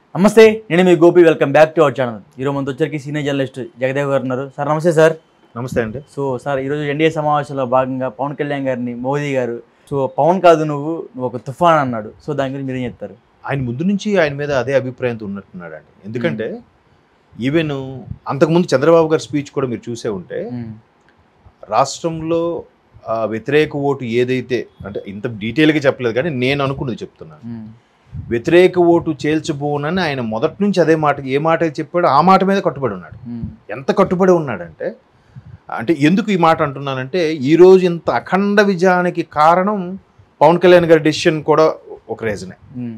నమస్తే నేను మీ Gopi welcome back to our channel ఈరోజు మనతో వచ్చరికి సీనియర్ జర్నలిస్ట్ జగదేవ్ గారు ఉన్నారు సార్ నమస్తే సార్ నమస్తే అండి సో సార్ ఈరోజు ఎన్డీఏ సమావేశంలో భాగంగా పవన్ కళ్యాణ్ గారిని మోదీ గారు సో పవన్ కాదు నువ్వు నువ్వు ఒక తుఫాన్ అన్నాడు సో దాని గురించి మీరేం చెప్తారు ఆయన ముందు నుంచి ఆయన మీద అదే అభిప్రాయంతో ఉన్నట్టున్నాడు అండి ఎందుకంటే ఈవెన్ అంతకుముందు చంద్రబాబు గారి స్పీచ్ కూడా మీరు చూసే ఉంటే మ్మ్. రాష్ట్రంలో ఆ వ్యతిరేక ఓటు ఏదైతే అంటే ఇంత డీటెయిల్గా చెప్పలేదు కానీ నేను అనుకున్నది చెప్తున్నాను మ్మ్. వ్యతిరేక ఓటు చేల్చబోనని ఆయన మొదటి నుంచి అదే మాట ఏ మాట అయితే చెప్పాడో ఆ మాట మీద కట్టుబడి ఉన్నాడు మ్మ్. ఎంత కట్టుబడి ఉన్నాడంటే అంటే ఎందుకు ఈ మాట అంటున్నానంటే ఈరోజు ఇంత అఖండ విజయానికి కారణం పవన్ కళ్యాణ్ గారి డెసిషన్ కూడా ఒక రీజనే మ్మ్.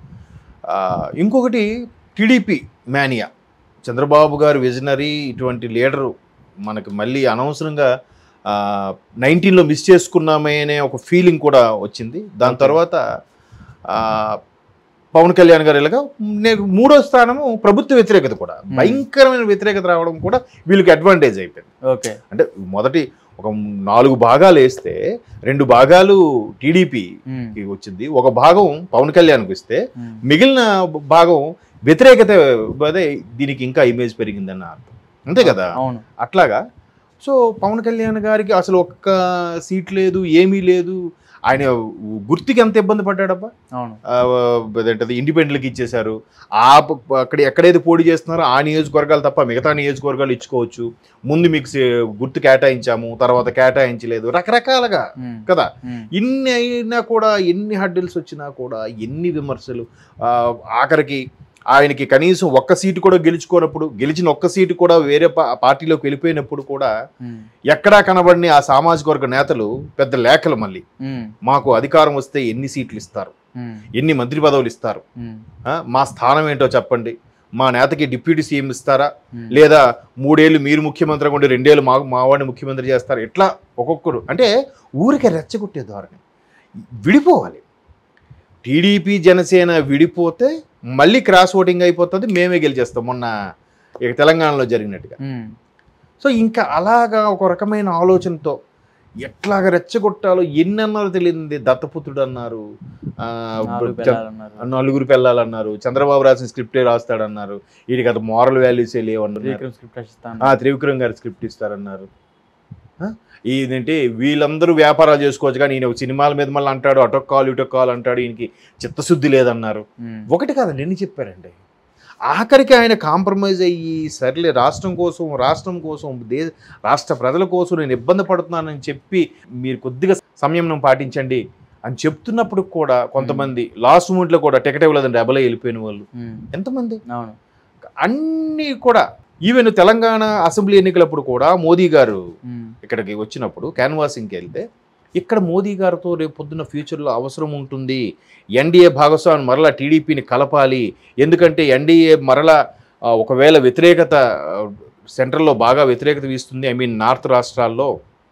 ఆ, ఇంకొకటి టీడీపీ మేనియా చంద్రబాబు గారు విజనరీ ఇటువంటి లీడరు మనకి మళ్ళీ అనవసరంగా నైన్టీన్లో మిస్ చేసుకున్నామే అనే ఒక ఫీలింగ్ కూడా వచ్చింది దాని Okay. తర్వాత ఆ, పవన్ కళ్యాణ్ గారు ఇలాగా నే- మూడో స్థానము ప్రభుత్వ వ్యతిరేకత కూడా భయంకరమైన వ్యతిరేకత రావడం కూడా వీళ్ళకి అడ్వాంటేజ్ అయిపోయింది ఓకే అంటే మొదటి ఒక నాలుగు భాగాలు వేస్తే రెండు భాగాలు టీడీపీకి మ్మ్. వచ్చింది ఒక భాగం పవన్ కళ్యాణ్కి ఇస్తే మ్మ్. మిగిలిన భాగం వ్యతిరేకత అదే దీనికి ఇంకా ఇమేజ్ పెరిగిందన్న అర్థం అంతే కదా అవును అట్లాగా సో పవన్ కళ్యాణ్ గారికి అసలు ఒక్క సీట్ లేదు ఏమీ లేదు ఆయన గుర్తుకి ఎంత ఇబ్బంది పడ్డాడబ్బా అవును ఆ, అదేంటది ఇండిపెండెంట్కి ఇచ్చేశారు ఆ ప- అక్కడ ఎక్కడైతే పోటీ చేస్తున్నారో ఆ నియోజకవర్గాలు తప్ప మిగతా నియోజకవర్గాలు ఇచ్చుకోవచ్చు ముందు మీకు సే- గుర్తు కేటాయించాము తర్వాత కేటాయించలేదు రకరకాలుగా మ్మ్. కదా మ్మ్. ఇన్ని అయినా కూడా ఎన్ని హడ్డిల్స్ వచ్చినా కూడా ఎన్ని విమర్శలు ఆ, ఆఖరికి ఆయనకి కనీసం ఒక్క సీటు కూడా గెలుచుకోనప్పుడు గెలిచిన ఒక్క సీటు కూడా వేరే పా- పార్టీలోకి వెళ్ళిపోయినప్పుడు కూడా మ్మ్. ఎక్కడా కనబడిన ఆ సామాజిక వర్గ నేతలు పెద్ద లేఖలు మళ్ళీ మ్మ్. మాకు అధికారం వస్తే ఎన్ని సీట్లు ఇస్తారు మ్మ్. ఎన్ని మంత్రి పదవులు ఇస్తారు మ్మ్. ఆ, మా స్థానం ఏంటో చెప్పండి మా నేతకి డిప్యూటీ సీఎం ఇస్తారా మ్మ్. లేదా మూడేళ్ళు మీరు ముఖ్యమంత్రిగా ఉండి రెండేళ్ళు మా మావాడిని ముఖ్యమంత్రి చేస్తారు ఎట్లా ఒక్కొక్కరు అంటే ఊరికే రెచ్చగొట్టే ధోరణి విడిపోవాలి టీడీపీ జనసేన విడిపోతే మళ్ళీ క్రాస్ ఓటింగ్ అయిపోతుంది మేమే గెలిచేస్తాం మొన్న ఇక తెలంగాణలో జరిగినట్టుగా మ్మ్. సో ఇంకా అలాగా ఒక రకమైన ఆలోచనతో ఎట్లాగ రెచ్చగొట్టాలో ఎన్ని అన్నారో తెలియదు దత్తపుత్రుడు అన్నారు ఆ, నాలుగు చ- పిల్లలన్నారు. నలుగురు పిల్లలన్నారు చంద్రబాబు రాసిన స్క్రిప్టే రాస్తాడన్నారు వీడికి అది మారల్ వాల్యూసే లేవన్నారు త్రివిక్రమ్ స్క్రిప్ట్ రచిస్తాను ఆ త్రివిక్రమ్ గారు స్క్రిప్ట్ ఇస్తారన్నారు ఆ? ఇదేంటి వీళ్ళందరూ వ్యాపారాలు చేసుకోవచ్చు కానీ ఈయన సినిమాల మీద మళ్ళీ అంటాడు అటొక్ కాల్ ఇటొక్ కాల్ అంటాడు ఈయనకి చిత్తశుద్ధి లేదన్నారు మ్మ్. ఒకటి కాదండి ఎన్ని చెప్పారండి ఆఖరికి ఆయన కాంప్రమైజ్ అయ్యి సర్లే రాష్ట్రం కోసం రాష్ట్రం కోసం దే రాష్ట్ర ప్రజల కోసం నేను ఇబ్బంది పడుతున్నానని చెప్పి మీరు కొద్దిగా సంయమనం పాటించండి అని చెప్తున్నప్పుడు కూడా కొంతమంది లాస్ట్ మూమెంట్లో కూడా టికెట్ ఇవ్వలేదండి అబలే వెళ్ళిపోయిన వాళ్ళు మ్మ్. ఎంతమంది అవును అన్నీ కూడా ఈవెన్ తెలంగాణ అసెంబ్లీ ఎన్నికలప్పుడు కూడా మోదీ గారు మ్మ్. ఇక్కడికి వచ్చినప్పుడు క్యాన్వాసింగ్కి వెళ్తే ఇక్కడ మోదీ గారితో రేపు పొద్దున్న ఫ్యూచర్లో అవసరం ఉంటుంది ఎన్డీఏ భాగస్వామి మరలా టీడీపీని కలపాలి ఎందుకంటే ఎన్డీఏ మరలా ఆ, ఒకవేళ వ్యతిరేకత ఆ, సెంట్రల్లో బాగా వ్యతిరేకత వీస్తుంది ఐ మీన్ నార్త్ రాష్ట్రాల్లో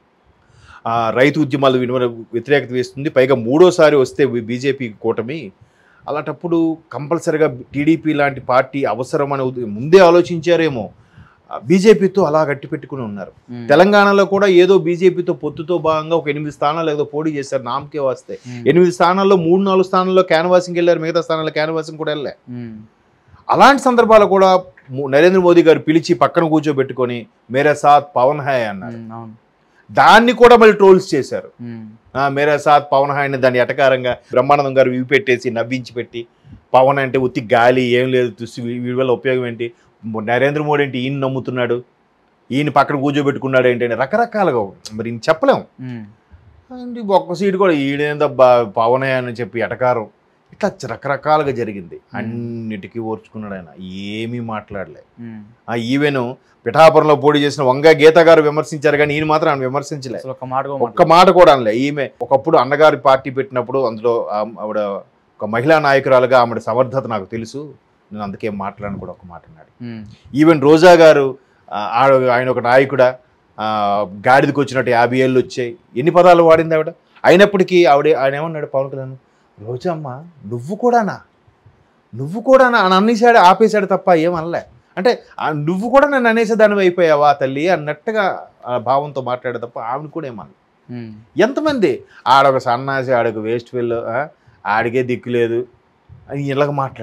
ఆ, రైతు ఉద్యమాలు వినుమ వ్యతిరేకత వీస్తుంది పైగా మూడోసారి వస్తే బీజేపీ కూటమి అలాంటప్పుడు కంపల్సరిగా టీడీపీ లాంటి పార్టీ అవసరం అని ఉద్ద- ముందే ఆలోచించారేమో ఆ, బీజేపీతో అలా గట్టి పెట్టుకుని ఉన్నారు మ్మ్. తెలంగాణలో కూడా ఏదో బీజేపీతో పొత్తుతో భాగంగా ఒక ఎనిమిది స్థానాలు ఏదో పోటీ చేశారు నామకే వస్తే మ్మ్. ఎనిమిది స్థానాల్లో మూడు నాలుగు స్థానాల్లో క్యాన్వాసింగ్ వెళ్ళారు మిగతా స్థానాల్లో క్యాన్వాసింగ్ కూడా వెళ్ళలే మ్మ్. అలాంటి సందర్భాలు కూడా ము- నరేంద్ర మోదీ గారు పిలిచి పక్కన కూర్చోబెట్టుకొని మేరే సాత్ పవన్ హాయ్ అన్నారు మ్మ్. అవును దాన్ని కూడా మళ్ళీ ట్రోల్స్ చేశారు మ్మ్. ఆ, మేరే సాత్ పవన్ హాయ్ అని దాన్ని ఎటకారంగా బ్రహ్మానందం గారు ఇవి పెట్టేసి నవ్వించి పెట్టి పవన్ అంటే ఉత్తి గాలి ఏం లేదు తుసి వీ- వీడి వల్ల ఉపయోగం ఏంటి నరేంద్ర మోడీ అంటే ఈయన నమ్ముతున్నాడు ఈయన పక్కన కూర్చోబెట్టుకున్నాడు ఏంటి అని రకరకాలుగా మరి ఈయన చెప్పలేం మ్మ్. అండ్ ఒక్క సీటు కూడా ఈడేందబ్బా పవనే అని చెప్పి ఎటకారం ఇట్లా రకరకాలుగా జరిగింది అన్నిటికీ ఓర్చుకున్నాడు ఆయన ఏమీ మాట్లాడలే మ్మ్. ఆ ఈవెన్ పిఠాపురంలో పోటీ చేసిన వంగ గీత గారు విమర్శించారు కానీ ఈయన మాత్రం ఆయన విమర్శించలే అసలు ఒక మాట కూడా ఒక్క మాట కూడా అనలే ఈమె ఒకప్పుడు అన్నగారి పార్టీ పెట్టినప్పుడు అందులో ఆ- ఆవిడ ఒక మహిళా నాయకురాలుగా ఆవిడ సమర్థత నాకు తెలుసు నేను అందుకే మాట్లాడను కూడా ఒక మాట అన్నాడు మ్మ్. ఈవెన్ రోజా గారు ఆ, ఆడ- ఆయన ఒక నాయకుడా ఆ, గాడిదకి వచ్చినట్టు యాభై ఏళ్ళు వచ్చాయి ఎన్ని పదాలు వాడింది ఆవిడ అయినప్పటికీ ఆవిడ ఆయన ఏమన్నాడు పవన్ కళ్యాణ్ రోజమ్మ నువ్వు కూడానా నువ్వు కూడానా అని అన్నేసాడు ఆపేశాడు తప్ప ఏమనలే అంటే ఆ నువ్వు కూడా నన్ను అనేసేదానివి అయిపోయావా తల్లి అన్నట్టుగా ఆ భావంతో మాట్లాడే తప్ప ఆవిడ కూడా ఏమన్నా ఉమ్, ఎంతమంది ఆడొక సన్నాసి ఆడొక వేస్ట్ ఫిల్ ఆడికే దిక్కు లేదు అని ఇలాగ మాట్లాడారు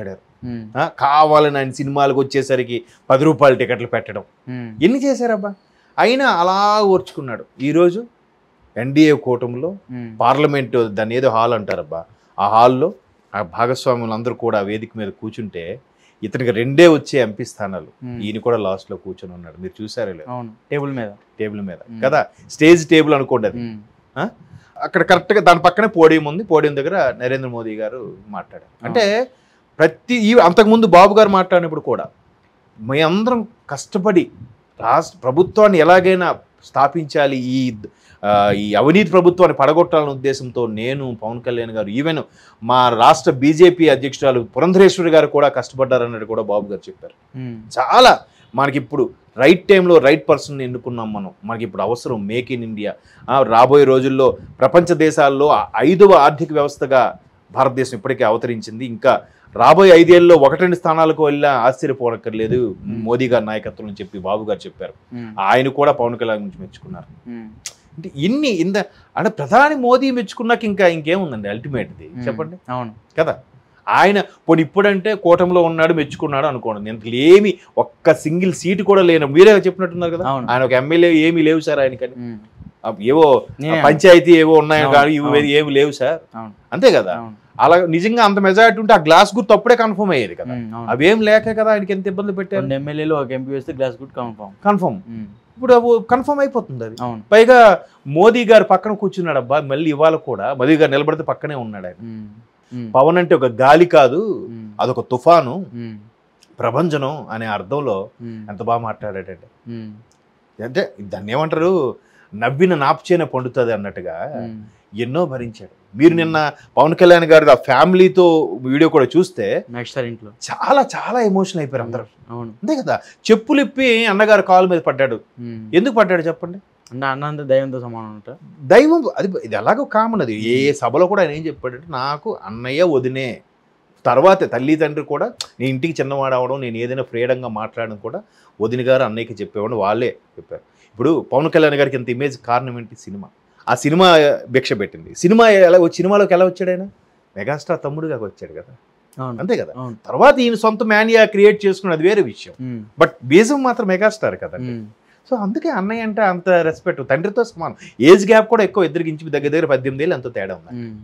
ఉమ్, ఆ, కావాలని ఆయన సినిమాలకు వచ్చేసరికి పది రూపాయల టికెట్లు పెట్టడం ఉమ్, ఎన్ని చేశారబ్బా అయినా అలా ఓర్చుకున్నాడు ఈరోజు ఎన్డీఏ కూటమిలో ఉమ్, పార్లమెంటు దాన్ని ఏదో హాల్ అంటారబ్బా ఆ హాల్లో ఆ భాగస్వాములు అందరూ కూడా ఆ వేదిక మీద కూర్చుంటే ఇతనికి రెండే వచ్చే ఎంపీ స్థానాలు ఉమ్. ఈయన కూడా లాస్ట్లో కూర్చొని ఉన్నాడు మీరు చూసారే లేదు అవును టేబుల్ మీద టేబుల్ మీద ఉమ్. కదా స్టేజ్ టేబుల్ అనుకోండి అది ఉమ్, అక్కడ కరెక్ట్గా దాని పక్కనే పోడియం ఉంది పోడియం దగ్గర నరేంద్ర మోదీ గారు మాట్లాడారు అంటే ప్రతి ఈ అంతకుముందు బాబు గారు మాట్లాడినప్పుడు కూడా మీ అందరం కష్టపడి రాష్ట్ర ప్రభుత్వాన్ని ఎలాగైనా స్థాపించాలి ఈ ఆ, ఈ అవినీతి ప్రభుత్వాన్ని పడగొట్టాలనే ఉద్దేశంతో నేను పవన్ కళ్యాణ్ గారు ఈవెన్ మా రాష్ట్ర బీజేపీ అధ్యక్షురాలు పురంధరేశ్వరి గారు కూడా కష్టపడ్డారన్నట్టు కూడా బాబు గారు చెప్పారు ఉమ్, చాలా మనకి ఇప్పుడు రైట్ టైంలో రైట్ పర్సన్ ఎన్నుకున్నాం మనం మనకి ఇప్పుడు అవసరం మేక్ ఇన్ ఇండియా ఆ, రాబోయే రోజుల్లో ప్రపంచ దేశాల్లో ఆ ఐదవ ఆర్థిక వ్యవస్థగా భారతదేశం ఇప్పటికే అవతరించింది ఇంకా రాబోయే ఐదేళ్ళలో ఒకటి రెండు స్థానాలకు వెళ్ళా ఆశ్చర్యపోనక్కర్లేదు మోదీ గారి నాయకత్వం అని చెప్పి బాబు గారు చెప్పారు ఉమ్, ఆయన కూడా పవన్ కళ్యాణ్ గురించి మెచ్చుకున్నారు ఉమ్, అంటే ఇన్ని ఇంత అంటే ప్రధాని మోదీ మెచ్చుకున్నాక ఇంకా ఇంకేముందండి అల్టిమేట్ది ఉమ్, చెప్పండి అవును కదా ఆయన పోనీ ఇప్పుడంటే కూటమిలో ఉన్నాడు మెచ్చుకున్నాడు అనుకోండి ఇంత ఏమి ఒక్క సింగిల్ సీటు కూడా లేను మీరే చెప్పినట్టున్నారు కదా అవును. ఆయన ఒక ఎమ్మెల్యే ఏమీ లేవు సార్ ఆయనకని ఉమ్, ఆ, ఏవో నేనే పంచాయతీ ఏవో ఉన్నాయి అవును, కానీ ఇవి అవును. ఏమి లేవు సార్ అవును అంతే కదా అవును అలా నిజంగా అంత మెజారిటీ ఉంటే ఆ గ్లాస్ గుర్తు అప్పుడే కన్ఫర్మ్ అయ్యేది కదా ఉమ్, అవును అవేం లేక కదా ఆయనకి ఎంత ఇబ్బంది పెట్టారు రెండు ఎమ్మెల్యేలు ఒక ఎంపీ వేస్తే గ్లాస్ గుడ్ కన్ఫామ్ కన్ఫర్మ్ ఇప్పుడు కన్ఫర్మ్ అయిపోతుంది అది అవును పైగా మోదీ గారు పక్కన కూర్చున్నాడు అబ్బా మళ్ళీ ఇవాళ కూడా మోదీ గారు నిలబడితే పక్కనే ఉన్నాడు ఆయన ఉమ్, ఉమ్, పవన్ అంటే ఒక గాలి కాదు ఉమ్, అదొక తుఫాను ఉమ్, ప్రభంజనం అనే అర్థంలో ఉమ్, ఎంత బాగా మాట్లాడాడంటే ఉమ్, అంటే దాన్ని ఏమంటారు నవ్విన నాపుచేనే పండుతుంది అన్నట్టుగా ఉమ్, ఎన్నో భరించాడు మీరు నిన్న పవన్ కళ్యాణ్ గారి ఆ ఫ్యామిలీతో వీడియో కూడా చూస్తే నెక్స్ట్ సార్ ఇంట్లో చాలా చాలా ఎమోషనల్ అయిపోయారు అందరూ అవును అంతే కదా చెప్పులు ఇప్పి అన్నగారు కాలు మీద పడ్డాడు ఉమ్. ఎందుకు పడ్డాడు చెప్పండి అంటే అన్న అంతా దైవంతో సమానం అంట దైవం అది ఇది ఎలాగో కామన్ అది ఏ సభలో కూడా ఆయన ఏం చెప్పాడంటే నాకు అన్నయ్య వదినే తర్వాతే తల్లి తండ్రి కూడా నేను ఇంటికి చిన్నవాడు అవడం నేను ఏదైనా ఫ్రీడంగా మాట్లాడడం కూడా వదిన గారు అన్నయ్యకి చెప్పేవాడు వాళ్ళే చెప్పారు ఇప్పుడు పవన్ కళ్యాణ్ గారికి ఇంత ఇమేజ్ కారణం ఏంటి సినిమా ఆ సినిమా భిక్ష పెట్టింది సినిమా ఎలా సినిమాలోకి ఎలా వచ్చాడు ఆయన మెగాస్టార్ తమ్ముడుగా వచ్చాడు కదా అవును అంతే కదా అవును తర్వాత ఈయన సొంత మేనియా క్రియేట్ చేసుకున్నది వేరే విషయం ఉమ్, బట్ బేజం మాత్రం మెగాస్టార్ కదా ఉమ్, సో అందుకే అన్నయ్య అంటే అంత రెస్పెక్ట్ తండ్రితో సమానం ఏజ్ గ్యాప్ కూడా ఎక్కువ ఇద్దరికి ఇంచు దగ్గర దగ్గర పద్దెనిమిది ఏళ్ళు ఎంతో తేడా ఉంది ఉమ్,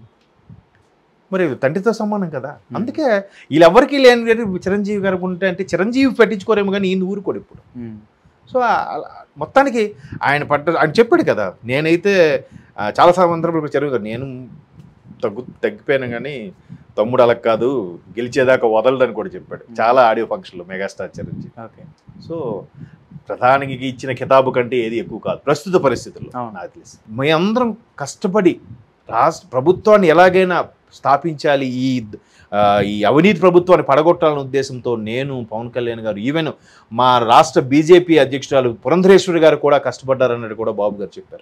మరి తండ్రితో సమానం కదా అందుకే వీళ్ళెవరికి లేని వేరు చిరంజీవి గారికి ఉంటే అంటే చిరంజీవి పెట్టించుకోరేమో కానీ ఈయన ఊరుకోడు ఇప్పుడు ఉమ్, సో ఆ- అలా- మొత్తానికి ఆయన పట్ట ఆయన చెప్పాడు కదా నేనైతే ఆ, చాలా సందర్భాలు చిరంజీవి గారు నేను తగ్గు తగ్గిపోయాను కానీ తమ్ముడు అలా కాదు గెలిచేదాకా వదలడని కూడా చెప్పాడు చాలా ఆడియో ఫంక్షన్లో మెగాస్టార్ చిరంజీవి ఓకే సో ప్రధానికి ఇచ్చిన కితాబు కంటే ఏది ఎక్కువ కాదు ప్రస్తుత పరిస్థితుల్లో అవును. నాకు తెలిసి మీ అందరం కష్టపడి రాష్ట్ర ప్రభుత్వాన్ని ఎలాగైనా స్థాపించాలి ఈ ఆ, ఈ అవినీతి ప్రభుత్వాన్ని పడగొట్టాలనే ఉద్దేశంతో నేను పవన్ కళ్యాణ్ గారు ఈవెన్ మా రాష్ట్ర బీజేపీ అధ్యక్షురాలు పురంధరేశ్వరి గారు కూడా కష్టపడ్డారన్నట్టు కూడా బాబు గారు చెప్పారు